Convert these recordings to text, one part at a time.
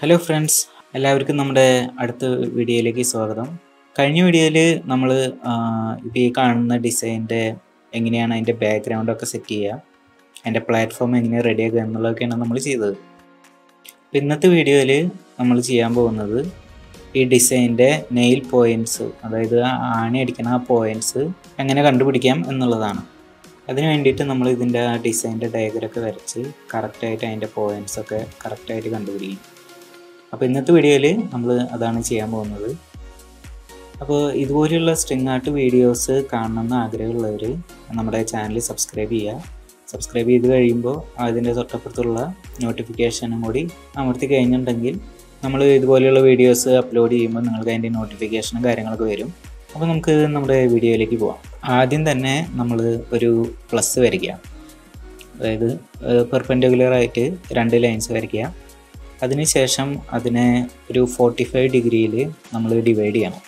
hello friends എല്ലാവർക്കും നമ്മുടെ അടുത്ത വീഡിയോയിലേക്ക് സ്വാഗതം കഴിഞ്ഞ വീഡിയോയിൽ നമ്മൾ ഇപ്പോൾ ഈ കാണുന്ന ഡിസൈൻ്റെ എങ്ങനെയാണ് അതിൻ്റെ ബാക്ക്ഗ്രൗണ്ടൊക്കെ സെറ്റ് ചെയ്യുക അതിൻ്റെ പ്ലാറ്റ്ഫോം എങ്ങനെ റെഡിയാക്കുക എന്നുള്ളതൊക്കെയാണ് നമ്മൾ ചെയ്തത് അപ്പോൾ ഇന്നത്തെ വീഡിയോയിൽ നമ്മൾ ചെയ്യാൻ പോകുന്നത് ഈ ഡിസൈൻ്റെ നെയിൽ പോയിൻറ്റ്സ് അതായത് ആ ആണി അടിക്കുന്ന ആ പോയിൻറ്റ്സ് എങ്ങനെ കണ്ടുപിടിക്കാം എന്നുള്ളതാണ് അതിന് വേണ്ടിയിട്ട് നമ്മൾ ഇതിൻ്റെ ആ ഡിസൈൻ്റെ ഡയഗ്രമൊക്കെ വരച്ച് കറക്റ്റായിട്ട് അതിൻ്റെ പോയിൻറ്റ്സ് ഒക്കെ കറക്റ്റായിട്ട് കണ്ടുപിടിക്കും അപ്പോൾ ഇന്നത്തെ വീഡിയോയിൽ നമ്മൾ അതാണ് ചെയ്യാൻ പോകുന്നത് അപ്പോൾ ഇതുപോലെയുള്ള സ്ട്രിങ് ആർട്ട് വീഡിയോസ് കാണണമെന്ന് ആഗ്രഹമുള്ളവർ നമ്മുടെ ചാനൽ സബ്സ്ക്രൈബ് ചെയ്യുക സബ്സ്ക്രൈബ് ചെയ്ത് കഴിയുമ്പോൾ അതിൻ്റെ തൊട്ടപ്പുറത്തുള്ള നോട്ടിഫിക്കേഷനും കൂടി അമർത്തി കഴിഞ്ഞിട്ടുണ്ടെങ്കിൽ നമ്മൾ ഇതുപോലെയുള്ള വീഡിയോസ് അപ്ലോഡ് ചെയ്യുമ്പോൾ നിങ്ങൾക്ക് അതിൻ്റെ നോട്ടിഫിക്കേഷനും കാര്യങ്ങളൊക്കെ വരും അപ്പോൾ നമുക്ക് നമ്മുടെ വീഡിയോയിലേക്ക് പോവാം ആദ്യം തന്നെ നമ്മൾ ഒരു പ്ലസ് വരയ്ക്കുക അതായത് പെർപെൻഡിക്കുലർ ആയിട്ട് രണ്ട് ലൈൻസ് വരയ്ക്കുക അതിനുശേഷം അതിനെ ഒരു ഫോർട്ടി ഫൈവ് ഡിഗ്രിയിൽ നമ്മൾ ഡിവൈഡ് ചെയ്യണം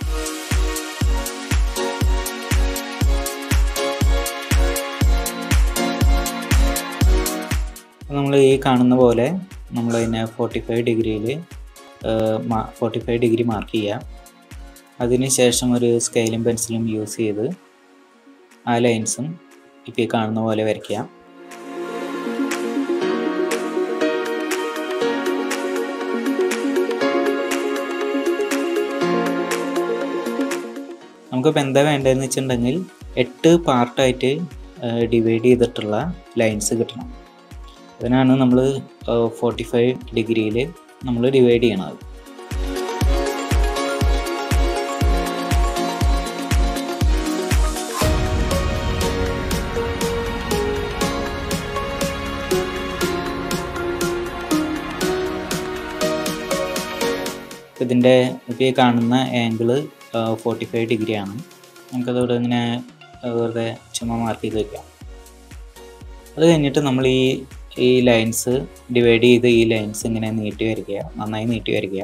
നമ്മൾ ഈ കാണുന്ന പോലെ നമ്മൾ അതിനെ ഫോർട്ടി ഫൈവ് ഡിഗ്രിയിൽ ഫോർട്ടി ഫൈവ് ഡിഗ്രി മാർക്ക് ചെയ്യുക അതിനുശേഷം ഒരു സ്കെയിലും പെൻസിലും യൂസ് ചെയ്ത് ആ ലൈൻസും ഇപ്പോൾ ഈ കാണുന്ന പോലെ വരയ്ക്കുക നമുക്കിപ്പോൾ എന്താ വേണ്ടതെന്ന് വെച്ചിട്ടുണ്ടെങ്കിൽ എട്ട് പാർട്ടായിട്ട് ഡിവൈഡ് ചെയ്തിട്ടുള്ള ലൈൻസ് കിട്ടണം അതിനാണ് നമ്മൾ ഫോർട്ടി ഫൈവ് ഡിഗ്രിയിൽ നമ്മൾ ഡിവൈഡ് ചെയ്യണത് ഇതിൻ്റെ ഇപ്പോൾ ഈ കാണുന്ന ആംഗിള് ഫോർട്ടി ഫൈവ് ഡിഗ്രി ആണ് നമുക്കതോടെ ഇങ്ങനെ വെറുതെ ചുമ്മാ മാർക്ക് ചെയ്ത് വയ്ക്കാം അത് കഴിഞ്ഞിട്ട് നമ്മൾ ഈ ഈ ലൈൻസ് ഡിവൈഡ് ചെയ്ത് ഈ ലൈൻസ് ഇങ്ങനെ നീട്ടി വരയ്ക്കുക നന്നായി നീട്ടി വരയ്ക്കുക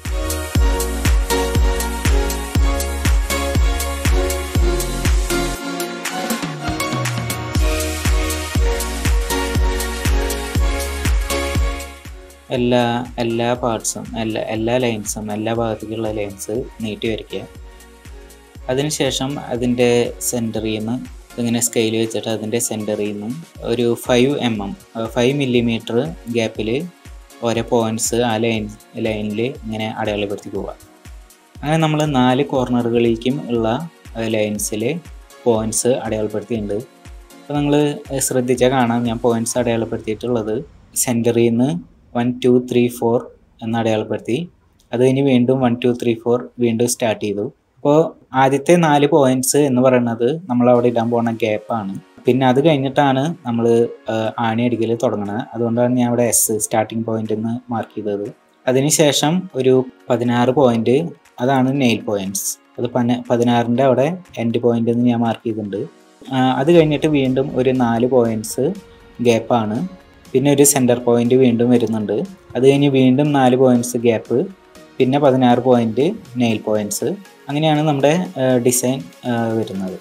എല്ലാ എല്ലാ പാർട്സും എല്ലാ എല്ലാ ലൈൻസും എല്ലാ ഭാഗത്തേക്കുള്ള ലൈൻസ് നീട്ടി വരയ്ക്കുക അതിനുശേഷം അതിൻ്റെ സെൻറ്ററിൽ നിന്ന് ഇങ്ങനെ സ്കെയിൽ വെച്ചിട്ട് അതിൻ്റെ സെൻറ്ററിൽ നിന്നും ഒരു five M M five millimetre ഗ്യാപ്പിൽ ഓരോ പോയിൻറ്റ്സ് ആ ലൈൻ ലൈനിൽ ഇങ്ങനെ അടയാളപ്പെടുത്തി പോവുക അങ്ങനെ നമ്മൾ നാല് കോർണറുകളിലേക്കും ഉള്ള ലൈൻസിൽ പോയിൻറ്റ്സ് അടയാളപ്പെടുത്തിയിട്ടുണ്ട് അപ്പോൾ നിങ്ങൾ ശ്രദ്ധിച്ചാൽ കാണാം ഞാൻ പോയിൻറ്റ്സ് അടയാളപ്പെടുത്തിയിട്ടുള്ളത് സെൻറ്ററിൽ നിന്ന് വൺ ടു ത്രീ ഫോർ എന്ന് അടയാളപ്പെടുത്തി അത് കഴിഞ്ഞ് വീണ്ടും വൺ ടു ത്രീ ഫോർ വീണ്ടും സ്റ്റാർട്ട് ചെയ്തു അപ്പോൾ ആദ്യത്തെ നാല് പോയിന്റ്സ് എന്ന് പറയുന്നത് നമ്മൾ അവിടെ ഇടാൻ പോകുന്ന ഗ്യാപ്പാണ് പിന്നെ അത് കഴിഞ്ഞിട്ടാണ് നമ്മൾ ആണി അടിക്കൽ തുടങ്ങുന്നത് അതുകൊണ്ടാണ് ഞാൻ അവിടെ എസ് സ്റ്റാർട്ടിങ് പോയിന്റ് എന്ന് മാർക്ക് ചെയ്തത് അതിനുശേഷം ഒരു പതിനാറ് പോയിന്റ് അതാണ് നെയിൽ പോയിന്റ്സ് അത് പന പതിനാറിൻ്റെ അവിടെ എൻഡ് പോയിന്റ് എന്ന് ഞാൻ മാർക്ക് ചെയ്തിട്ടുണ്ട് അത് കഴിഞ്ഞിട്ട് വീണ്ടും ഒരു നാല് പോയിന്റ്സ് ഗ്യാപ്പാണ് പിന്നെ ഒരു സെൻറ്റർ പോയിന്റ് വീണ്ടും വരുന്നുണ്ട് അത് കഴിഞ്ഞ് വീണ്ടും നാല് പോയിന്റ്സ് ഗ്യാപ്പ് പിന്നെ പതിനാറ് പോയിന്റ് നെയിൽ പോയിന്റ്സ് അങ്ങനെയാണ് നമ്മുടെ ഡിസൈൻ വരുന്നത്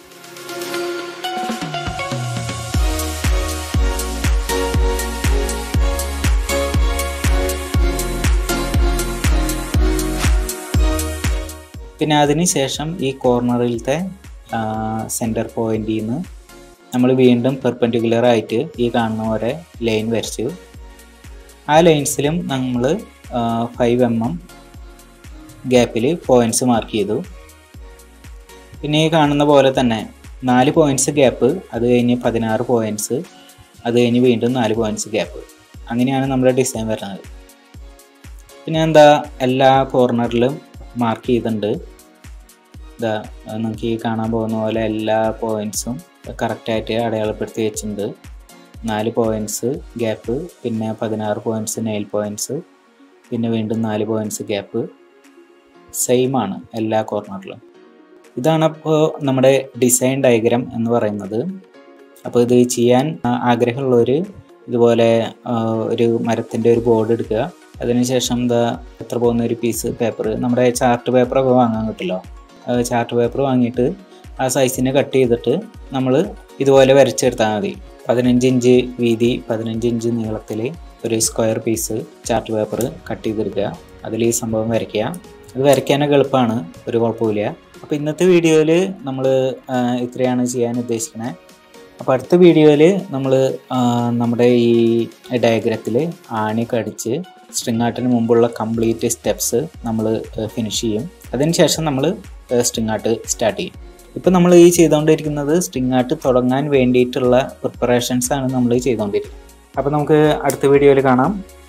പിന്നെ അതിന് ശേഷം ഈ കോർണറിലത്തെ സെൻറ്റർ പോയിന്റിൽ നിന്ന് നമ്മൾ വീണ്ടും പെർപെൻഡിക്കുലർ ആയിട്ട് ഈ കാണുന്ന പോലെ ലൈൻ വരച്ചു ആ ലൈൻസിലും നമ്മൾ ഫൈവ് എം എം ഗ്യാപ്പിൽ പോയിൻറ്റ്സ് മാർക്ക് ചെയ്തു പിന്നെ ഈ കാണുന്ന പോലെ തന്നെ നാല് പോയിൻറ്റ്സ് ഗ്യാപ്പ് അത് കഴിഞ്ഞ് പതിനാറ് പോയിൻറ്റ്സ് അത് കഴിഞ്ഞ് വീണ്ടും നാല് പോയിൻറ്റ്സ് ഗ്യാപ്പ് അങ്ങനെയാണ് നമ്മുടെ ഡിസൈൻ വരുന്നത് പിന്നെ എന്താ എല്ലാ കോർണറിലും മാർക്ക് ചെയ്തിട്ടുണ്ട് ഇതാ നമുക്ക് ഈ കാണാൻ പോകുന്ന പോലെ എല്ലാ പോയിൻറ്റ്സും കറക്റ്റായിട്ട് അടയാളപ്പെടുത്തി വെച്ചിട്ടുണ്ട് നാല് പോയിൻറ്റ്സ് ഗ്യാപ്പ് പിന്നെ പതിനാറ് പോയിൻറ്റ്സ് നെയിൽ പോയിൻറ്റ്സ് പിന്നെ വീണ്ടും നാല് പോയിൻറ്റ്സ് ഗ്യാപ്പ് സെയിം ആണ് എല്ലാ കോർണറിലും ഇതാണ് അപ്പോൾ നമ്മുടെ ഡിസൈൻ ഡയഗ്രാം എന്ന് പറയുന്നത് അപ്പോൾ ഇത് ചെയ്യാൻ ആഗ്രഹമുള്ളവർ ഇതുപോലെ ഒരു മരത്തിൻ്റെ ഒരു ബോർഡ് എടുക്കുക അതിനുശേഷം എന്താ എത്ര പോകുന്ന ഒരു പീസ് പേപ്പർ നമ്മുടെ ചാർട്ട് പേപ്പറൊക്കെ വാങ്ങാൻ കിട്ടില്ലോ ചാർട്ട് പേപ്പർ വാങ്ങിയിട്ട് ആ സൈസിനെ കട്ട് ചെയ്തിട്ട് നമ്മൾ ഇതുപോലെ വരച്ചെടുത്താൽ മതി പതിനഞ്ച് ഇഞ്ച് വീതി പതിനഞ്ച് ഇഞ്ച് നീളത്തിൽ ഒരു square piece chart paper cut ചെയ്തെടുക്കുക അതിൽ ഈ സംഭവം വരയ്ക്കുക അത് വരയ്ക്കാനൊക്കെ എളുപ്പമാണ് ഒരു കുഴപ്പമില്ല അപ്പോൾ ഇന്നത്തെ വീഡിയോയിൽ നമ്മൾ ഇത്രയാണ് ചെയ്യാൻ ഉദ്ദേശിക്കുന്നത് അപ്പോൾ അടുത്ത വീഡിയോയിൽ നമ്മൾ നമ്മുടെ ഈ ഡയഗ്രത്തിൽ ആണിയൊക്കെ അടിച്ച് സ്ട്രിങ് ആർട്ടിന് മുമ്പുള്ള കംപ്ലീറ്റ് സ്റ്റെപ്സ് നമ്മൾ ഫിനിഷ് ചെയ്യും അതിനുശേഷം നമ്മൾ സ്ട്രിങ് ആർട്ട് സ്റ്റാർട്ട് ചെയ്യും ഇപ്പം നമ്മൾ ഈ ചെയ്തുകൊണ്ടിരിക്കുന്നത് സ്ട്രിങ് ആർട്ട് തുടങ്ങാൻ വേണ്ടിയിട്ടുള്ള പ്രിപ്പറേഷൻസ് ആണ് നമ്മൾ ചെയ്തുകൊണ്ടിരിക്കുന്നത് അപ്പോൾ നമുക്ക് അടുത്ത വീഡിയോയിൽ കാണാം